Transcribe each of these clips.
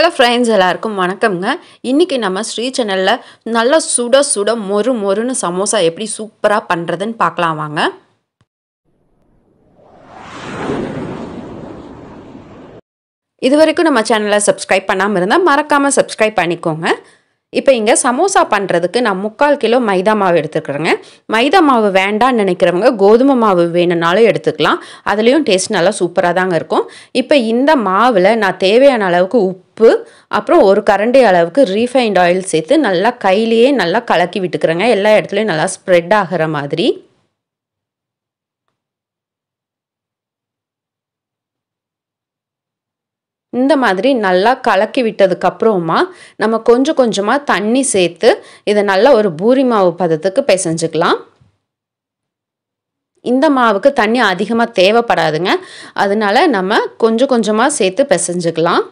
hello friends எல்லாருக்கும் வணக்கம்ங்க இன்றைக்கி நம்ம ஸ்ரீ சேனலில் நல்லா சுட சுட மொறு மொறுன்னு சமோசா எப்படி சூப்பராக பண்ணுறதுன்னு பார்க்கலாம் வாங்க இது வரைக்கும் நம்ம சேனலை சப்ஸ்கிரைப் பண்ணாமல் இருந்தால் மறக்காமல் சப்ஸ்கிரைப் பண்ணிக்கோங்க இப்போ இங்கே சமோசா பண்ணுறதுக்கு நான் முக்கால் கிலோ மைதா மாவு எடுத்துக்கிறேங்க மைதா மாவு வேண்டான்னு நினைக்கிறவங்க கோதுமை மாவு வேணும்னாலும் எடுத்துக்கலாம் அதுலேயும் டேஸ்ட் நல்லா சூப்பராக தாங்க இருக்கும் இப்போ இந்த மாவில் நான் தேவையான அளவுக்கு உப்பு அப்புறம் ஒரு கரண்டி அளவுக்கு ரீஃபைண்ட் ஆயில் சேர்த்து நல்லா கையிலேயே நல்லா கலக்கி விட்டுக்கிறேங்க எல்லா இடத்துலையும் நல்லா ஸ்ப்ரெட் ஆகிற மாதிரி இந்த மாதிரி நல்லா கலக்கி விட்டதுக்கப்புறமா நம்ம கொஞ்சம் கொஞ்சமாக தண்ணி சேர்த்து இதை நல்லா ஒரு பூரி மாவு பதத்துக்கு பிசைஞ்சுக்கலாம் இந்த மாவுக்கு தண்ணி அதிகமாக தேவைப்படாதுங்க அதனால நம்ம கொஞ்சம் கொஞ்சமாக சேர்த்து பிசைஞ்சுக்கலாம்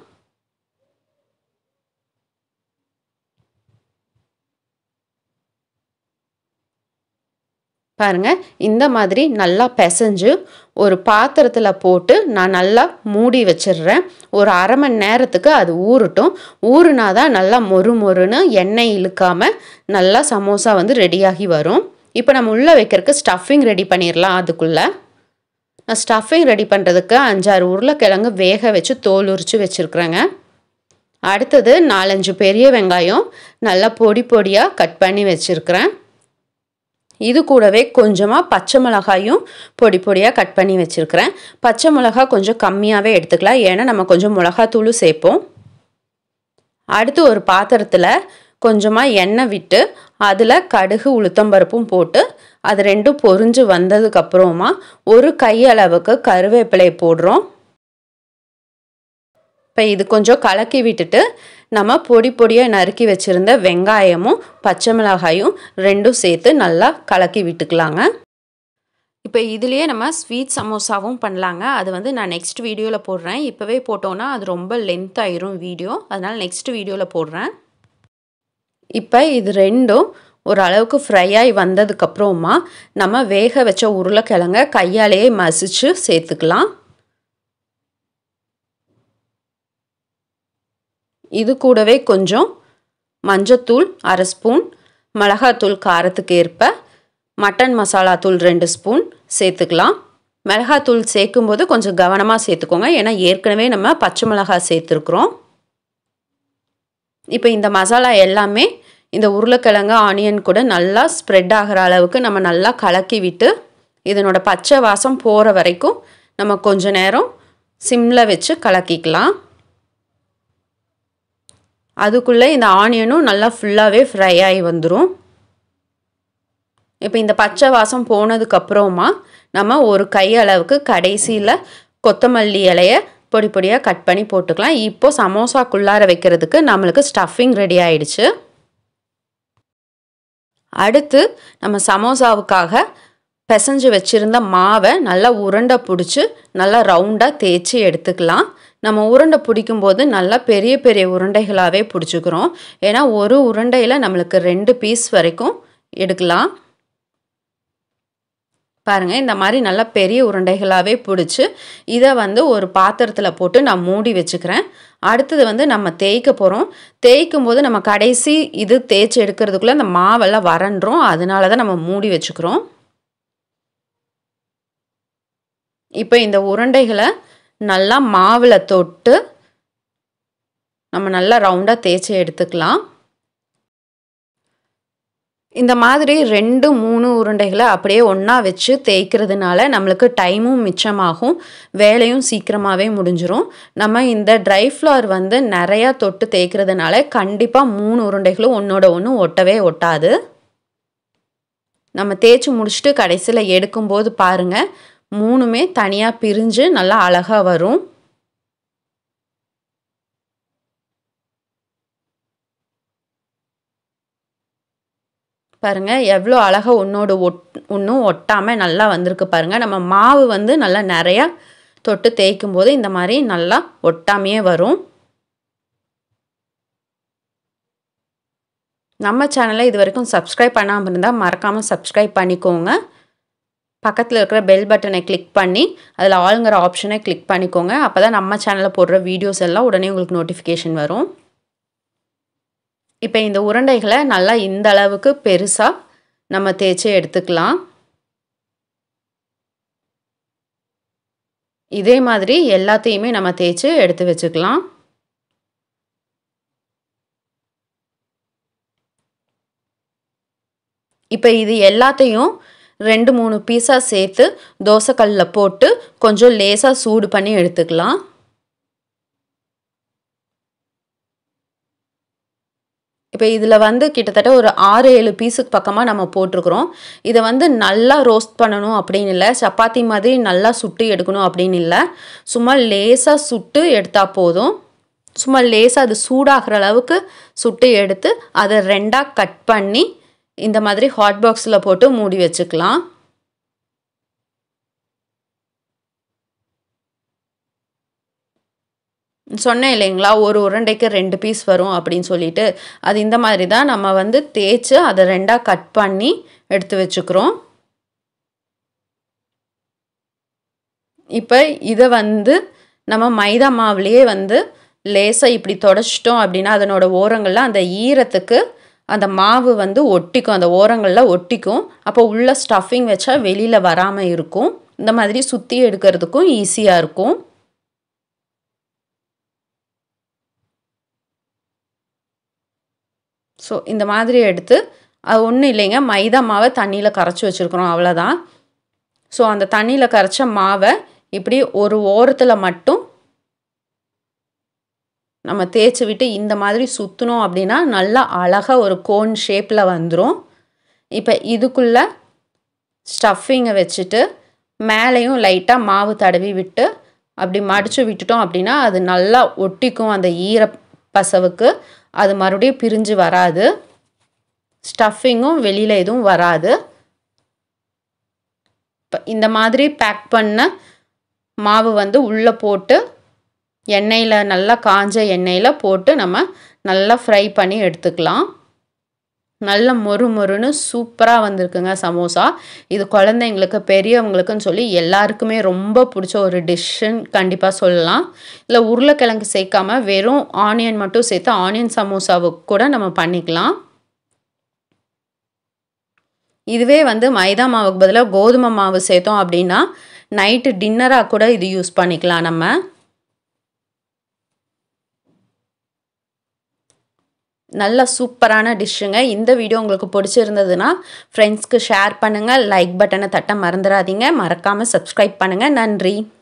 பாருங்கள் இந்த மாதிரி நல்லா பிசைஞ்சு ஒரு பாத்திரத்தில் போட்டு நான் நல்லா மூடி வச்சிடுறேன் ஒரு அரை மணி நேரத்துக்கு அது ஊறட்டும் ஊறுனா தான் நல்லா மொறு மொறுன்னு எண்ணெய் இழுக்காமல் நல்லா சமோசா வந்து ரெடியாகி வரும் இப்போ நம்ம உள்ளே வைக்கிறதுக்கு ஸ்டஃபிங் ரெடி பண்ணிடலாம் அதுக்குள்ளே நான் ஸ்டஃபிங் ரெடி பண்ணுறதுக்கு அஞ்சாறு உருளைக்கிழங்கு வேக வச்சு தோல் உரித்து வச்சுருக்குறேங்க அடுத்தது நாலஞ்சு பெரிய வெங்காயம் நல்லா பொடி பொடியாக கட் பண்ணி வச்சுருக்கிறேன் இது கூடவே கொஞ்சமாக பச்சை மிளகாயும் பொடி பொடியாக கட் பண்ணி வச்சுருக்கிறேன் பச்சை மிளகா கொஞ்சம் கம்மியாகவே எடுத்துக்கலாம் ஏன்னா நம்ம கொஞ்சம் மிளகாத்தூளும் சேர்ப்போம் அடுத்து ஒரு பாத்திரத்தில் கொஞ்சமாக எண்ணெய் விட்டு அதில் கடுகு உளுத்தம்பருப்பும் போட்டு அது ரெண்டும் பொரிஞ்சு வந்ததுக்கப்புறமா ஒரு கையளவுக்கு கருவேப்பிலை போடுறோம் இப்போ இது கொஞ்சம் கலக்கி விட்டுட்டு நம்ம பொடி பொடியாக நறுக்கி வச்சுருந்த வெங்காயமும் பச்சை மிளகாயும் ரெண்டும் சேர்த்து நல்லா கலக்கி விட்டுக்கலாங்க இப்போ இதுலேயே நம்ம ஸ்வீட் சமோசாவும் பண்ணலாங்க அது வந்து நான் நெக்ஸ்ட் வீடியோவில் போடுறேன் இப்போவே போட்டோன்னா அது ரொம்ப லென்த் ஆயிரும் வீடியோ அதனால் நெக்ஸ்ட் வீடியோவில் போடுறேன் இப்போ இது ரெண்டும் ஒரு அளவுக்கு ஃப்ரை ஆகி வந்ததுக்கப்புறமா நம்ம வேக வச்ச உருளைக்கிழங்க கையாலேயே மசிச்சு சேர்த்துக்கலாம் இது கூடவே கொஞ்சம் மஞ்சத்தூள் அரை ஸ்பூன் மிளகாத்தூள் காரத்துக்கு ஏற்ப மட்டன் மசாலா தூள் ரெண்டு ஸ்பூன் சேர்த்துக்கலாம் மிளகாத்தூள் சேர்க்கும்போது கொஞ்சம் கவனமாக சேர்த்துக்கோங்க ஏன்னா ஏற்கனவே நம்ம பச்சை மிளகாய் சேர்த்துருக்குறோம் இப்போ இந்த மசாலா எல்லாமே இந்த உருளைக்கிழங்கு ஆனியன் கூட நல்லா ஸ்ப்ரெட் ஆகிற அளவுக்கு நம்ம நல்லா கலக்கி விட்டு இதனோட பச்சை வாசம் போகிற வரைக்கும் நம்ம கொஞ்ச நேரம் சிம்மில் வச்சு கலக்கிக்கலாம் அதுக்குள்ளே இந்த ஆனியனும் நல்லா ஃபுல்லாகவே ஃப்ரை ஆகி வந்துடும் இப்போ இந்த பச்சை வாசம் போனதுக்கப்புறமா நம்ம ஒரு கை அளவுக்கு கடைசியில் கொத்தமல்லி இலைய பொடி பொடியாக கட் பண்ணி போட்டுக்கலாம் இப்போது சமோசாக்குள்ளார வைக்கிறதுக்கு நம்மளுக்கு ஸ்டஃபிங் ரெடி ஆயிடுச்சு அடுத்து நம்ம சமோசாவுக்காக பிசைஞ்சு வச்சுருந்த மாவை நல்லா உருண்டை பிடிச்சி நல்லா ரவுண்டாக தேய்ச்சி எடுத்துக்கலாம் நம்ம உருண்டை பிடிக்கும்போது நல்லா பெரிய பெரிய உருண்டைகளாகவே பிடிச்சிக்கிறோம் ஏன்னா ஒரு உருண்டையில் நம்மளுக்கு ரெண்டு பீஸ் வரைக்கும் எடுக்கலாம் பாருங்கள் இந்த மாதிரி நல்லா பெரிய உருண்டைகளாகவே பிடிச்சி இதை வந்து ஒரு பாத்திரத்தில் போட்டு நான் மூடி வச்சுக்கிறேன் அடுத்தது வந்து நம்ம தேய்க்க போகிறோம் தேய்க்கும் போது நம்ம கடைசி இது தேய்ச்சி எடுக்கிறதுக்குள்ளே அந்த மாவெல்லாம் வறண்டுரும் அதனால தான் நம்ம மூடி வச்சுக்கிறோம் இப்போ இந்த உருண்டைகளை நல்லா மாவில் தொட்டு நம்ம நல்லா ரவுண்டாக தேய்ச்சி எடுத்துக்கலாம் இந்த மாதிரி ரெண்டு மூணு உருண்டைகளை அப்படியே ஒன்றா வச்சு தேய்க்கிறதுனால நம்மளுக்கு டைமும் மிச்சமாகும் வேலையும் சீக்கிரமாகவே முடிஞ்சிரும் நம்ம இந்த ட்ரை ஃப்ளவர் வந்து நிறையா தொட்டு தேய்க்கிறதுனால கண்டிப்பாக மூணு உருண்டைகளும் ஒன்றோட ஒன்று ஒட்டவே ஒட்டாது நம்ம தேய்ச்சி முடிச்சுட்டு கடைசியில் எடுக்கும்போது பாருங்கள் மூணுமே தனியாக பிரிஞ்சு நல்லா அழகாக வரும் பாருங்கள் எவ்வளோ அழகாக ஒன்றோடு ஒட் ஒன்றும் ஒட்டாமல் நல்லா வந்திருக்கு பாருங்கள் நம்ம மாவு வந்து நல்லா நிறையா தொட்டு தேய்க்கும் போது இந்த மாதிரி நல்லா ஒட்டாமையே வரும் நம்ம சேனலை இது வரைக்கும் சப்ஸ்கிரைப் பண்ணாமல் இருந்தால் மறக்காமல் சப்ஸ்கிரைப் பண்ணிக்கோங்க பக்கத்தில் இருக்கிற பெல் பட்டனை கிளிக் பண்ணி அதில் ஆளுங்கிற ஆப்ஷனை கிளிக் பண்ணிக்கோங்க அப்போ தான் நம்ம சேனலில் போடுற வீடியோஸ் எல்லாம் உடனே உங்களுக்கு நோட்டிஃபிகேஷன் வரும் இப்போ இந்த உருண்டைகளை நல்லா இந்த அளவுக்கு பெருசாக நம்ம தேய்ச்சி எடுத்துக்கலாம் இதே மாதிரி எல்லாத்தையுமே நம்ம தேய்ச்சி எடுத்து வச்சுக்கலாம் இப்போ இது எல்லாத்தையும் ரெண்டு மூணு பீஸாக சேர்த்து தோசைக்கல்லில் போட்டு கொஞ்சம் லேசாக சூடு பண்ணி எடுத்துக்கலாம் இப்போ இதில் வந்து கிட்டத்தட்ட ஒரு ஆறு ஏழு பீஸுக்கு பக்கமாக நம்ம போட்டிருக்கிறோம் இதை வந்து நல்லா ரோஸ்ட் பண்ணணும் அப்படின்னு இல்லை சப்பாத்தி மாதிரி நல்லா சுட்டு எடுக்கணும் அப்படின்னு இல்லை சும்மா லேசாக சுட்டு எடுத்தால் போதும் சும்மா லேசாக அது சூடாகிற அளவுக்கு சுட்டு எடுத்து அதை ரெண்டாக கட் பண்ணி இந்த மாதிரி ஹாட் பாக்ஸில் போட்டு மூடி வச்சுக்கலாம் சொன்னேன் இல்லைங்களா ஒரு உருண்டைக்கு ரெண்டு பீஸ் வரும் அப்படின்னு சொல்லிட்டு அது இந்த மாதிரி தான் நம்ம வந்து தேய்ச்சி அதை ரெண்டாக கட் பண்ணி எடுத்து வச்சுக்கிறோம் இப்போ இதை வந்து நம்ம மைதா மாவுலேயே வந்து லேசாக இப்படி தொடச்சிட்டோம் அப்படின்னா அதனோட ஓரங்களில் அந்த ஈரத்துக்கு அந்த மாவு வந்து ஒட்டிக்கும் அந்த ஓரங்களில் ஒட்டிக்கும் அப்போ உள்ள ஸ்டஃபிங் வச்சா வெளியில் வராமல் இருக்கும் இந்த மாதிரி சுற்றி எடுக்கிறதுக்கும் ஈஸியாக இருக்கும் ஸோ இந்த மாதிரி எடுத்து அது ஒன்றும் இல்லைங்க மைதா மாவை தண்ணியில் கரைச்சி வச்சுருக்குறோம் அவ்வளோதான் ஸோ அந்த தண்ணியில் கரைச்ச மாவை இப்படி ஒரு ஓரத்தில் மட்டும் நம்ம தேய்ச்சி விட்டு இந்த மாதிரி சுற்றினோம் அப்படின்னா நல்லா அழகாக ஒரு கோன் ஷேப்பில் வந்துடும் இப்போ இதுக்குள்ளே ஸ்டஃபிங்கை வச்சுட்டு மேலேயும் லைட்டாக மாவு தடவி விட்டு அப்படி மடித்து விட்டுட்டோம் அப்படின்னா அது நல்லா ஒட்டிக்கும் அந்த ஈர பசவுக்கு அது மறுபடியும் பிரிஞ்சு வராது ஸ்டஃபிங்கும் வெளியில் எதுவும் வராது இப்போ இந்த மாதிரி பேக் பண்ண மாவு வந்து உள்ளே போட்டு எண்ணெயில் நல்லா காஞ்ச எண்ணெயில் போட்டு நம்ம நல்லா ஃப்ரை பண்ணி எடுத்துக்கலாம் நல்ல மொறு மொறுன்னு சூப்பராக வந்திருக்குங்க சமோசா இது குழந்தைங்களுக்கு பெரியவங்களுக்குன்னு சொல்லி எல்லாருக்குமே ரொம்ப பிடிச்ச ஒரு டிஷ்ஷுன்னு கண்டிப்பாக சொல்லலாம் இல்லை உருளைக்கிழங்கு சேர்க்காம வெறும் ஆனியன் மட்டும் சேர்த்து ஆனியன் சமோசாவுக்கு கூட நம்ம பண்ணிக்கலாம் இதுவே வந்து மைதா மாவுக்கு பதிலாக கோதுமை மாவு சேர்த்தோம் அப்படின்னா நைட்டு டின்னராக கூட இது யூஸ் பண்ணிக்கலாம் நம்ம நல்ல சூப்பரான டிஷ்ஷுங்க இந்த வீடியோ உங்களுக்கு பிடிச்சிருந்ததுன்னா ஃப்ரெண்ட்ஸ்க்கு ஷேர் பண்ணுங்கள் லைக் பட்டனை தட்ட மறந்துடாதீங்க மறக்காமல் சப்ஸ்கிரைப் பண்ணுங்கள் நன்றி